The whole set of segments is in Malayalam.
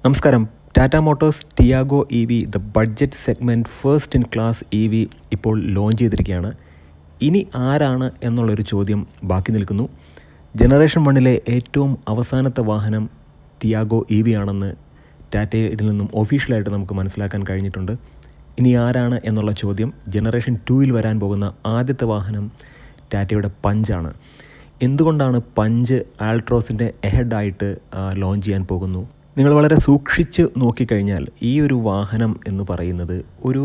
നമസ്കാരം Tata Motors Tiago E V the budget segment first in class E V ഇപ്പോൾ ലോഞ്ച് ചെയ്തിരിക്കുകയാണ് ഇനി ആരാണ് എന്നുള്ളൊരു ചോദ്യം ബാക്കി നിൽക്കുന്നു ജനറേഷൻ വണ്ണിലെ ഏറ്റവും അവസാനത്തെ വാഹനം ടിയാഗോ ഇ വി ആണെന്ന് ടാറ്റയിൽ നിന്നും ഒഫീഷ്യലായിട്ട് നമുക്ക് മനസ്സിലാക്കാൻ കഴിഞ്ഞിട്ടുണ്ട് ഇനി ആരാണ് എന്നുള്ള ചോദ്യം ജനറേഷൻ ടൂവിൽ വരാൻ പോകുന്ന ആദ്യത്തെ വാഹനം ടാറ്റയുടെ പഞ്ചാണ് എന്തുകൊണ്ടാണ് പഞ്ച് ആൾട്രോസിൻ്റെ എഹെഡായിട്ട് ലോഞ്ച് ചെയ്യാൻ പോകുന്നു നിങ്ങൾ വളരെ സൂക്ഷിച്ച് നോക്കിക്കഴിഞ്ഞാൽ ഈ ഒരു വാഹനം എന്ന് പറയുന്നത് ഒരു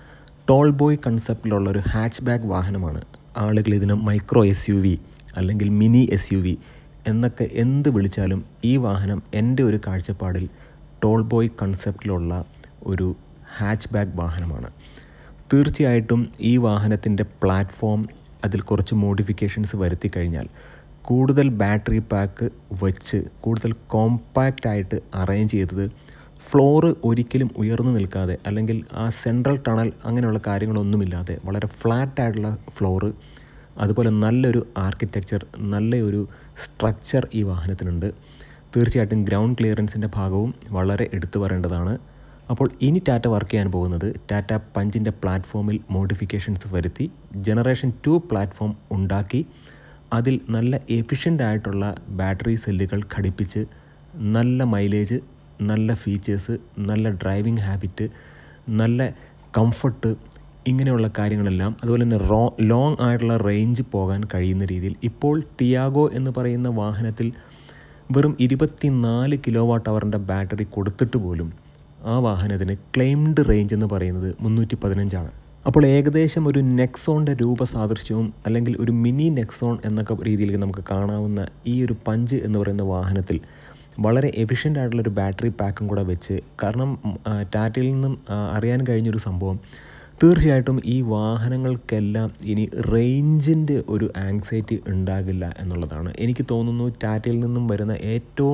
ടോൾ ബോയ് കൺസെപ്റ്റിലുള്ള ഒരു ഹാച്ച് ബാക്ക് വാഹനമാണ് ആളുകൾ ഇതിനെ മൈക്രോ എസ് യു വി അല്ലെങ്കിൽ മിനി എസ് യു വി എന്നൊക്കെ എന്ത് വിളിച്ചാലും ഈ വാഹനം എൻ്റെ ഒരു കാഴ്ചപ്പാടിൽ ടോൾ ബോയ് കൺസെപ്റ്റിലുള്ള ഒരു ഹാച്ച് ബാക്ക് വാഹനമാണ് തീർച്ചയായിട്ടും ഈ വാഹനത്തിൻ്റെ പ്ലാറ്റ്ഫോം അതിൽ കുറച്ച് മോഡിഫിക്കേഷൻസ് വരുത്തി കഴിഞ്ഞാൽ കൂടുതൽ ബാറ്ററി പാക്ക് വെച്ച് കൂടുതൽ കോമ്പാക്റ്റ് ആയിട്ട് അറേഞ്ച് ചെയ്തത് ഫ്ലോറ് ഒരിക്കലും ഉയർന്നു നിൽക്കാതെ അല്ലെങ്കിൽ ആ സെൻട്രൽ ടണൽ അങ്ങനെയുള്ള കാര്യങ്ങളൊന്നുമില്ലാതെ വളരെ ഫ്ലാറ്റ് ആയിട്ടുള്ള ഫ്ലോറ് അതുപോലെ നല്ലൊരു ആർക്കിടെക്ചർ നല്ലൊരു സ്ട്രക്ചർ ഈ വാഹനത്തിനുണ്ട് തീർച്ചയായിട്ടും ഗ്രൗണ്ട് ക്ലിയറൻസിൻ്റെ ഭാഗവും വളരെ എടുത്തു പറയേണ്ടതാണ് അപ്പോൾ ഇനി ടാറ്റ വർക്ക് ചെയ്യാൻ പോകുന്നത് ടാറ്റ പഞ്ചിൻ്റെ പ്ലാറ്റ്ഫോമിൽ മോഡിഫിക്കേഷൻസ് വരുത്തി ജനറേഷൻ ടു പ്ലാറ്റ്ഫോം ഉണ്ടാക്കി അതിൽ നല്ല എഫിഷ്യൻ്റ് ആയിട്ടുള്ള ബാറ്ററി സെല്ലുകൾ ഘടിപ്പിച്ച് നല്ല മൈലേജ് നല്ല ഫീച്ചേഴ്സ് നല്ല ഡ്രൈവിംഗ് ഹാബിറ്റ് നല്ല കംഫർട്ട് ഇങ്ങനെയുള്ള കാര്യങ്ങളെല്ലാം അതുപോലെ തന്നെ റോ ലോങ് ആയിട്ടുള്ള റേഞ്ച് പോകാൻ കഴിയുന്ന രീതിയിൽ ഇപ്പോൾ ടിയാഗോ എന്ന് പറയുന്ന വാഹനത്തിൽ വെറും ഇരുപത്തിനാല് കിലോ വാട്ട് അവറിൻ്റെ ബാറ്ററി കൊടുത്തിട്ട് പോലും ആ വാഹനത്തിന് ക്ലെയിംഡ് റേഞ്ച് എന്ന് പറയുന്നത് മുന്നൂറ്റി പതിനഞ്ചാണ് അപ്പോൾ ഏകദേശം ഒരു നെക്സോണിൻ്റെ രൂപസാദൃശ്യവും അല്ലെങ്കിൽ ഒരു മിനി നെക്സോൺ എന്നൊക്കെ രീതിയിൽ നമുക്ക് കാണാവുന്ന ഈ ഒരു പഞ്ച് എന്ന് പറയുന്ന വാഹനത്തിൽ വളരെ എഫിഷ്യൻ്റ് ആയിട്ടുള്ളൊരു ബാറ്ററി പാക്കും കൂടെ വെച്ച് കാരണം ടാറ്റയിൽ നിന്നും അറിയാൻ കഴിഞ്ഞൊരു സംഭവം തീർച്ചയായിട്ടും ഈ വാഹനങ്ങൾക്കെല്ലാം ഇനി റേഞ്ചിൻ്റെ ഒരു ആങ്സൈറ്റി ഉണ്ടാകില്ല എന്നുള്ളതാണ് എനിക്ക് തോന്നുന്നു ടാറ്റയിൽ നിന്നും വരുന്ന ഏറ്റവും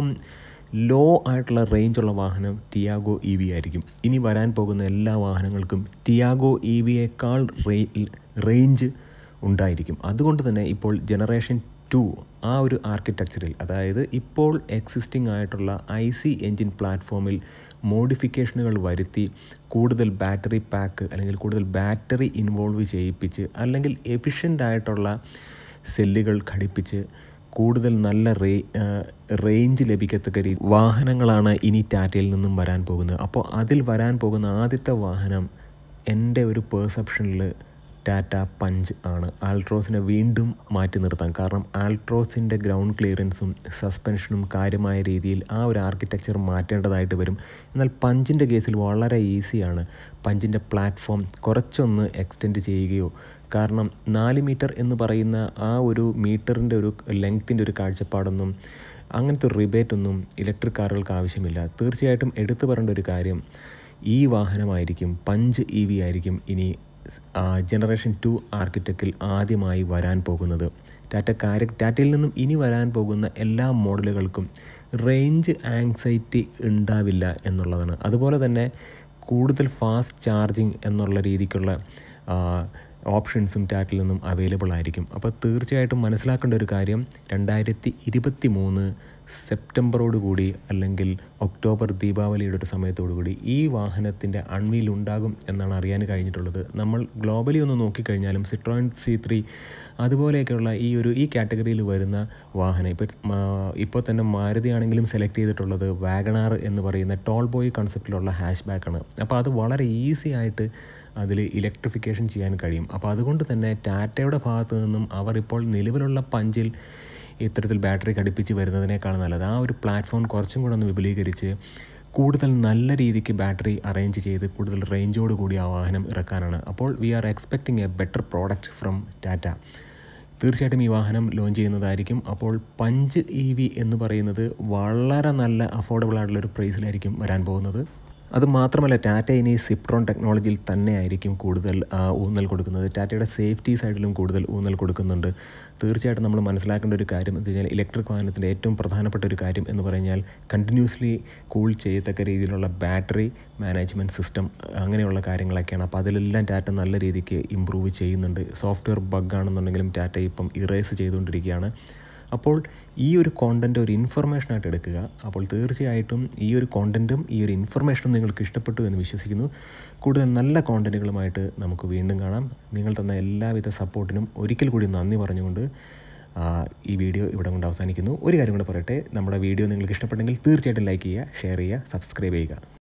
ലോ ആയിട്ടുള്ള റേഞ്ചുള്ള വാഹനം ടിയാഗോ ഇ വി ആയിരിക്കും ഇനി വരാൻ പോകുന്ന എല്ലാ വാഹനങ്ങൾക്കും ടിയാഗോ ഇ വിയേക്കാൾ റേഞ്ച് ഉണ്ടായിരിക്കും അതുകൊണ്ട് തന്നെ ഇപ്പോൾ ജനറേഷൻ ടു ആ ഒരു ആർക്കിടെക്ചറിൽ അതായത് ഇപ്പോൾ എക്സിസ്റ്റിംഗ് ആയിട്ടുള്ള ഐ സി എൻജിൻ പ്ലാറ്റ്ഫോമിൽ മോഡിഫിക്കേഷനുകൾ വരുത്തി കൂടുതൽ ബാറ്ററി പാക്ക് അല്ലെങ്കിൽ കൂടുതൽ ബാറ്ററി ഇൻവോൾവ് ചെയ്യിപ്പിച്ച് അല്ലെങ്കിൽ എഫിഷ്യൻ്റ് ആയിട്ടുള്ള സെല്ലുകൾ ഘടിപ്പിച്ച് കൂടുതൽ നല്ല റേ റേഞ്ച് ലഭിക്കത്തക്ക രീതി വാഹനങ്ങളാണ് ഇനി ടാറ്റയിൽ നിന്നും വരാൻ പോകുന്നത് അപ്പോൾ അതിൽ വരാൻ പോകുന്ന ആദ്യത്തെ വാഹനം എൻ്റെ ഒരു പെർസെപ്ഷനിൽ ടാറ്റ പഞ്ച് ആണ് ആൾട്രോസിനെ വീണ്ടും മാറ്റി നിർത്താം കാരണം ആൾട്രോസിൻ്റെ ഗ്രൗണ്ട് ക്ലിയറൻസും സസ്പെൻഷനും കാര്യമായ രീതിയിൽ ആ ഒരു ആർക്കിടെക്ചർ മാറ്റേണ്ടതായിട്ട് വരും എന്നാൽ പഞ്ചിൻ്റെ കേസിൽ വളരെ ഈസിയാണ് പഞ്ചിൻ്റെ പ്ലാറ്റ്ഫോം കുറച്ചൊന്ന് എക്സ്റ്റെൻഡ് ചെയ്യുകയോ കാരണം നാല് മീറ്റർ എന്ന് പറയുന്ന ആ ഒരു മീറ്ററിൻ്റെ ഒരു ലെങ്ത്തിൻ്റെ ഒരു കാഴ്ചപ്പാടൊന്നും അങ്ങനത്തെ ഒരു റിബേറ്റൊന്നും ഇലക്ട്രിക് കാറുകൾക്ക് ആവശ്യമില്ല തീർച്ചയായിട്ടും എടുത്തു പറയേണ്ട ഒരു കാര്യം ഈ വാഹനമായിരിക്കും പഞ്ച് ഇ വി ആയിരിക്കും ഇനി ജനറേഷൻ ടു ആർക്കിടെക്റ്റിൽ ആദ്യമായി വരാൻ പോകുന്നത് ടാറ്റ കാര ടാറ്റയിൽ നിന്നും ഇനി വരാൻ പോകുന്ന എല്ലാ മോഡലുകൾക്കും റേഞ്ച് ആങ്സൈറ്റി ഉണ്ടാവില്ല എന്നുള്ളതാണ് അതുപോലെ തന്നെ കൂടുതൽ ഫാസ്റ്റ് ചാർജിങ് എന്നുള്ള രീതിക്കുള്ള ഓപ്ഷൻസും ടാറ്റിൽ നിന്നും അവൈലബിൾ ആയിരിക്കും അപ്പോൾ തീർച്ചയായിട്ടും മനസ്സിലാക്കേണ്ട ഒരു കാര്യം രണ്ടായിരത്തി ഇരുപത്തി മൂന്ന് സെപ്റ്റംബറോട് കൂടി അല്ലെങ്കിൽ ഒക്ടോബർ ദീപാവലിയുടെ ഒരു സമയത്തോടു കൂടി ഈ വാഹനത്തിൻ്റെ അൺവീൽ ഉണ്ടാകും എന്നാണ് അറിയാൻ കഴിഞ്ഞിട്ടുള്ളത് നമ്മൾ ഗ്ലോബലി ഒന്ന് നോക്കിക്കഴിഞ്ഞാലും സിട്രോയിൻ സി ത്രീ അതുപോലെയൊക്കെയുള്ള ഈ ഒരു ഈ കാറ്റഗറിയിൽ വരുന്ന വാഹനം ഇപ്പോൾ ഇപ്പോൾ തന്നെ മാരുതി ആണെങ്കിലും സെലക്ട് ചെയ്തിട്ടുള്ളത് വാഗണാർ എന്ന് പറയുന്ന ടോൾ ബോയ് കൺസെപ്റ്റിലുള്ള ഹാഷ് ബാക്കാണ് അപ്പോൾ അത് വളരെ ഈസി ആയിട്ട് അതിൽ ഇലക്ട്രിഫിക്കേഷൻ ചെയ്യാൻ കഴിയും അപ്പോൾ അതുകൊണ്ട് തന്നെ ടാറ്റയുടെ ഭാഗത്തു നിന്നും അവർ ഇപ്പോൾ നിലവിലുള്ള പഞ്ചിൽ ഇത്തരത്തിൽ ബാറ്ററി ഘടിപ്പിച്ച് വരുന്നതിനേക്കാൾ നല്ലത് ആ ഒരു പ്ലാറ്റ്ഫോം കുറച്ചും കൂടെ ഒന്ന് വിപുലീകരിച്ച് കൂടുതൽ നല്ല രീതിക്ക് ബാറ്ററി അറേഞ്ച് ചെയ്ത് കൂടുതൽ റേഞ്ചോട് കൂടി ആ വാഹനം ഇറക്കാനാണ് അപ്പോൾ we are expecting a better product from Tata തീർച്ചയായിട്ടും ഈ വാഹനം ലോഞ്ച് ചെയ്യുന്നതായിരിക്കും അപ്പോൾ പഞ്ച് ഇ വി എന്ന് പറയുന്നത് വളരെ നല്ല അഫോർഡബിൾ ആയിട്ടുള്ളൊരു പ്രൈസിലായിരിക്കും വരാൻ പോകുന്നത് അത് മാത്രമല്ല ടാറ്റ ഇനി സിപ്ട്രോൺ ടെക്നോളജിയിൽ തന്നെ ആയിരിക്കും കൂടുതൽ ഊന്നൽ കൊടുക്കുന്നത് ടാറ്റയുടെ സേഫ്റ്റി സൈഡിലും കൂടുതൽ ഊന്നൽ കൊടുക്കുന്നുണ്ട് തീർച്ചയായിട്ടും നമ്മൾ മനസ്സിലാക്കേണ്ട ഒരു കാര്യം എന്ന് വെച്ചാൽ ഇലക്ട്രിക് വാഹനത്തിൻ്റെ ഏറ്റവും പ്രധാനപ്പെട്ട ഒരു കാര്യം എന്ന് പറഞ്ഞാൽ കണ്ടിന്യൂസ്ലി കൂൾ ചെയ്യത്തക്ക രീതിയിലുള്ള ബാറ്ററി മാനേജ്മെൻറ്റ് സിസ്റ്റം അങ്ങനെയുള്ള കാര്യങ്ങളൊക്കെയാണ് അപ്പോൾ അതിലെല്ലാം ടാറ്റ നല്ല രീതിക്ക് ഇമ്പ്രൂവ് ചെയ്യുന്നുണ്ട് സോഫ്റ്റ്വെയർ ബഗ് ആണെന്നുണ്ടെങ്കിലും ടാറ്റ ഇപ്പം ഇറേസ് ചെയ്തുകൊണ്ടിരിക്കുകയാണ് അപ്പോൾ ഈ ഒരു കോണ്ടൻറ്റ് ഒരു ഇൻഫർമേഷനായിട്ട് എടുക്കുക അപ്പോൾ തീർച്ചയായിട്ടും ഈ ഒരു കോണ്ടൻറ്റും ഈ ഒരു ഇൻഫർമേഷനും നിങ്ങൾക്ക് ഇഷ്ടപ്പെട്ടു എന്ന് വിശ്വസിക്കുന്നു കൂടുതൽ നല്ല കോണ്ടൻറ്റുകളുമായിട്ട് നമുക്ക് വീണ്ടും കാണാം നിങ്ങൾ തന്ന എല്ലാവിധ സപ്പോർട്ടിനും ഒരിക്കൽ കൂടി നന്ദി പറഞ്ഞുകൊണ്ട് ഈ വീഡിയോ ഇവിടെ കൊണ്ട് അവസാനിക്കുന്നു ഒരു കാര്യം കൂടെ പറയട്ടെ നമ്മുടെ വീഡിയോ നിങ്ങൾക്ക് ഇഷ്ടപ്പെട്ടെങ്കിൽ തീർച്ചയായിട്ടും ലൈക്ക് ചെയ്യുക ഷെയർ ചെയ്യുക സബ്സ്ക്രൈബ് ചെയ്യുക